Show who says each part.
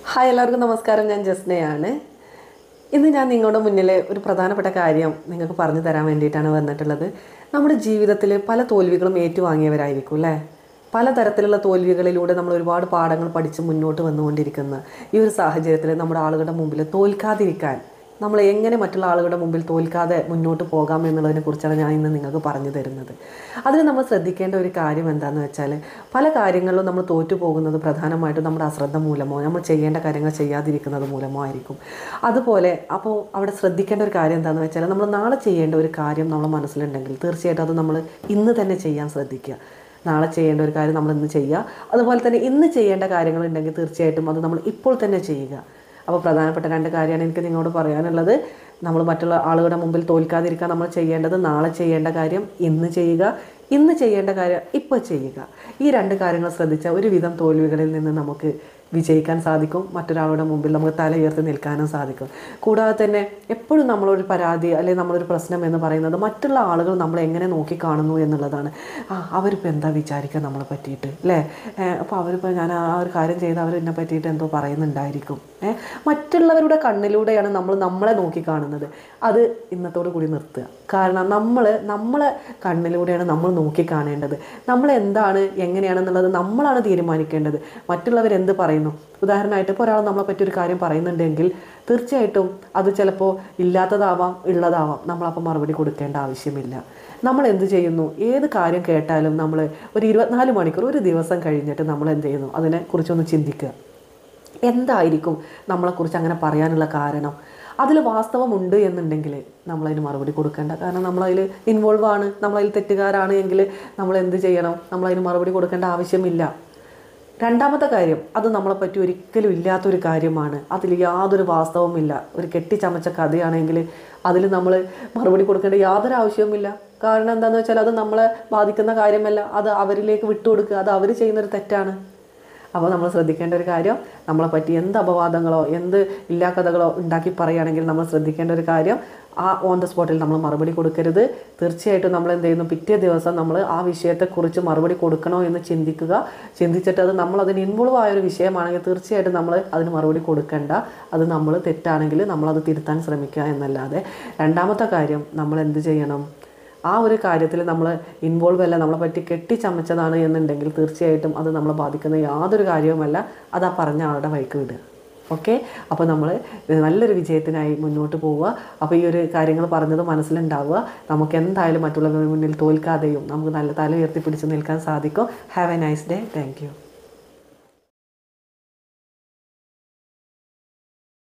Speaker 1: hi എല്ലാവർക്കും നമസ്കാരം ഞാൻ ജസ്നയാണ് ഇന്ന് ഞാൻ നിങ്ങളുടെ മുന്നിൽ ഒരു പ്രധാനപ്പെട്ട കാര്യം നിങ്ങൾക്ക് പറഞ്ഞു തരാൻ വേണ്ടിയിട്ടാണ് വന്നിട്ടുള്ളത് നമ്മുടെ ജീവിതത്തിൽ പല തോൽവികളും ഏറ്റുവാങ്ങിയവരായിരിക്കും അല്ലേ പലതരത്തിലുള്ള തോൽവികളിലൂടെ നമ്മൾ ഒരുപാട് പാഠങ്ങൾ പഠിച്ച് മുന്നോട്ട് വന്നുകൊണ്ടിരിക്കുന്ന ഈ ഒരു സാഹചര്യത്തിൽ നമ്മുടെ ആളുകളുടെ മുമ്പിൽ തോൽക്കാതിരിക്കാൻ നമ്മൾ എങ്ങനെ മറ്റുള്ള ആളുകളുടെ മുമ്പിൽ തോൽക്കാതെ മുന്നോട്ട് പോകാം എന്നുള്ളതിനെ കുറിച്ചാണ് ഞാൻ ഇന്ന് നിങ്ങൾക്ക് പറഞ്ഞു തരുന്നത് അതിന് നമ്മൾ ശ്രദ്ധിക്കേണ്ട ഒരു കാര്യം എന്താണെന്ന് വെച്ചാൽ പല കാര്യങ്ങളിലും നമ്മൾ തോറ്റു പോകുന്നത് പ്രധാനമായിട്ടും നമ്മുടെ അശ്രദ്ധ മൂലമോ നമ്മൾ ചെയ്യേണ്ട കാര്യങ്ങൾ ചെയ്യാതിരിക്കുന്നത് മൂലമോ ആയിരിക്കും അതുപോലെ അപ്പോൾ അവിടെ ശ്രദ്ധിക്കേണ്ട ഒരു കാര്യം എന്താണെന്ന് വെച്ചാൽ നമ്മൾ നാളെ ചെയ്യേണ്ട ഒരു കാര്യം നമ്മുടെ മനസ്സിലുണ്ടെങ്കിൽ തീർച്ചയായിട്ടും അത് നമ്മൾ ഇന്ന് തന്നെ ചെയ്യാൻ ശ്രദ്ധിക്കുക നാളെ ചെയ്യേണ്ട ഒരു കാര്യം നമ്മൾ ഇന്ന് ചെയ്യുക അതുപോലെ തന്നെ ഇന്ന് ചെയ്യേണ്ട കാര്യങ്ങളുണ്ടെങ്കിൽ തീർച്ചയായിട്ടും അത് നമ്മൾ ഇപ്പോൾ തന്നെ ചെയ്യുക അപ്പോൾ പ്രധാനപ്പെട്ട രണ്ട് കാര്യമാണ് എനിക്ക് നിങ്ങളോട് പറയാനുള്ളത് നമ്മൾ മറ്റുള്ള ആളുകളുടെ മുമ്പിൽ തോൽക്കാതിരിക്കാൻ നമ്മൾ ചെയ്യേണ്ടത് നാളെ ചെയ്യേണ്ട കാര്യം ഇന്ന് ചെയ്യുക ഇന്ന് ചെയ്യേണ്ട കാര്യം ഇപ്പോൾ ചെയ്യുക ഈ രണ്ട് കാര്യങ്ങൾ ശ്രദ്ധിച്ചാൽ ഒരുവിധം തോൽവികളിൽ നിന്ന് നമുക്ക് വിജയിക്കാൻ സാധിക്കും മറ്റൊരാളുടെ മുമ്പിൽ നമുക്ക് തല ഉയർത്തി നിൽക്കാനും സാധിക്കും കൂടാതെ തന്നെ എപ്പോഴും നമ്മളൊരു പരാതി അല്ലെങ്കിൽ നമ്മളൊരു പ്രശ്നം എന്ന് പറയുന്നത് മറ്റുള്ള ആളുകൾ നമ്മളെ എങ്ങനെ നോക്കിക്കാണുന്നു എന്നുള്ളതാണ് ആ അവരിപ്പോൾ എന്താ വിചാരിക്കുക നമ്മളെ പറ്റിയിട്ട് അല്ലേ അപ്പോൾ അവരിപ്പോൾ ഞാൻ ആ ഒരു കാര്യം ചെയ്ത് അവർ എന്നെ പറ്റിയിട്ട് എന്തോ പറയുന്നുണ്ടായിരിക്കും ഏ മറ്റുള്ളവരുടെ കണ്ണിലൂടെയാണ് നമ്മൾ നമ്മളെ നോക്കിക്കാണുന്നത് അത് ഇന്നത്തോടു കൂടി നിർത്തുക കാരണം നമ്മൾ നമ്മളെ കണ്ണിലൂടെയാണ് നമ്മൾ നോക്കിക്കാണേണ്ടത് നമ്മൾ എന്താണ് എങ്ങനെയാണെന്നുള്ളത് നമ്മളാണ് തീരുമാനിക്കേണ്ടത് മറ്റുള്ളവർ എന്ത് പറയുന്നു ഉദാഹരണമായിട്ട് ഇപ്പോൾ ഒരാൾ നമ്മളെ പറ്റി ഒരു കാര്യം പറയുന്നുണ്ടെങ്കിൽ തീർച്ചയായിട്ടും അത് ചിലപ്പോൾ ഇല്ലാത്തതാവാം ഉള്ളതാവാം നമ്മളപ്പോൾ മറുപടി കൊടുക്കേണ്ട ആവശ്യമില്ല നമ്മൾ എന്ത് ചെയ്യുന്നു ഏത് കാര്യം കേട്ടാലും നമ്മൾ ഒരു ഇരുപത്തിനാല് മണിക്കൂർ ഒരു ദിവസം കഴിഞ്ഞിട്ട് നമ്മൾ എന്ത് ചെയ്യുന്നു അതിനെക്കുറിച്ചൊന്ന് ചിന്തിക്കുക എന്തായിരിക്കും നമ്മളെക്കുറിച്ച് അങ്ങനെ പറയാനുള്ള കാരണം അതിൽ വാസ്തവമുണ്ട് എന്നുണ്ടെങ്കിൽ നമ്മളതിന് മറുപടി കൊടുക്കേണ്ട കാരണം നമ്മളതിൽ ഇൻവോൾവ് ആണ് നമ്മളതിൽ തെറ്റുകാരാണ് എങ്കിൽ നമ്മൾ എന്ത് ചെയ്യണം നമ്മളതിന് മറുപടി കൊടുക്കേണ്ട ആവശ്യമില്ല രണ്ടാമത്തെ കാര്യം അത് നമ്മളെപ്പറ്റി ഒരിക്കലും ഇല്ലാത്തൊരു കാര്യമാണ് അതിൽ യാതൊരു വാസ്തവമില്ല ഒരു കെട്ടിച്ചമച്ച കഥയാണെങ്കിൽ അതിൽ നമ്മൾ മറുപടി കൊടുക്കേണ്ട യാതൊരു ആവശ്യവുമില്ല കാരണം എന്താണെന്ന് വെച്ചാൽ അത് നമ്മളെ ബാധിക്കുന്ന കാര്യമല്ല അത് അവരിലേക്ക് വിട്ടുകൊടുക്കുക അത് അവർ ചെയ്യുന്നൊരു തെറ്റാണ് അപ്പോൾ നമ്മൾ ശ്രദ്ധിക്കേണ്ട ഒരു കാര്യം നമ്മളെ പറ്റി എന്ത് അപവാദങ്ങളോ എന്ത് ഇല്ലാ കഥകളോ ഉണ്ടാക്കി പറയുകയാണെങ്കിൽ നമ്മൾ ശ്രദ്ധിക്കേണ്ട ഒരു കാര്യം ആ ഓൺ ദ സ്പോട്ടിൽ നമ്മൾ മറുപടി കൊടുക്കരുത് തീർച്ചയായിട്ടും നമ്മൾ എന്ത് ചെയ്യുന്നു പിറ്റേ ദിവസം നമ്മൾ ആ വിഷയത്തെക്കുറിച്ച് മറുപടി കൊടുക്കണോ എന്ന് ചിന്തിക്കുക ചിന്തിച്ചിട്ട് അത് നമ്മൾ അതിന് ഇൻവോൾവ് ആയ ഒരു വിഷയമാണെങ്കിൽ തീർച്ചയായിട്ടും നമ്മൾ അതിന് മറുപടി കൊടുക്കണ്ട അത് നമ്മൾ തെറ്റാണെങ്കിൽ നമ്മളത് തിരുത്താൻ ശ്രമിക്കുക എന്നല്ലാതെ രണ്ടാമത്തെ കാര്യം നമ്മൾ എന്ത് ചെയ്യണം ആ ഒരു കാര്യത്തിൽ നമ്മൾ ഇൻവോൾവ് അല്ല നമ്മളെ പറ്റി കെട്ടിച്ചമച്ചതാണ് എന്നുണ്ടെങ്കിൽ തീർച്ചയായിട്ടും അത് നമ്മളെ ബാധിക്കുന്ന യാതൊരു കാര്യവുമല്ല അത് ആ പറഞ്ഞ ആളുടെ വഴിക്ക് വിടുക ഓക്കെ അപ്പോൾ നമ്മൾ നല്ലൊരു വിജയത്തിനായി മുന്നോട്ട് പോവുക അപ്പോൾ ഈ ഒരു കാര്യങ്ങൾ പറഞ്ഞത് മനസ്സിലുണ്ടാവുക നമുക്ക് എന്തായാലും മറ്റുള്ളവരുടെ മുന്നിൽ തോൽക്കാതെയും നമുക്ക് നല്ല തല ഉയർത്തി പിടിച്ച് നിൽക്കാൻ സാധിക്കും have a nice day thank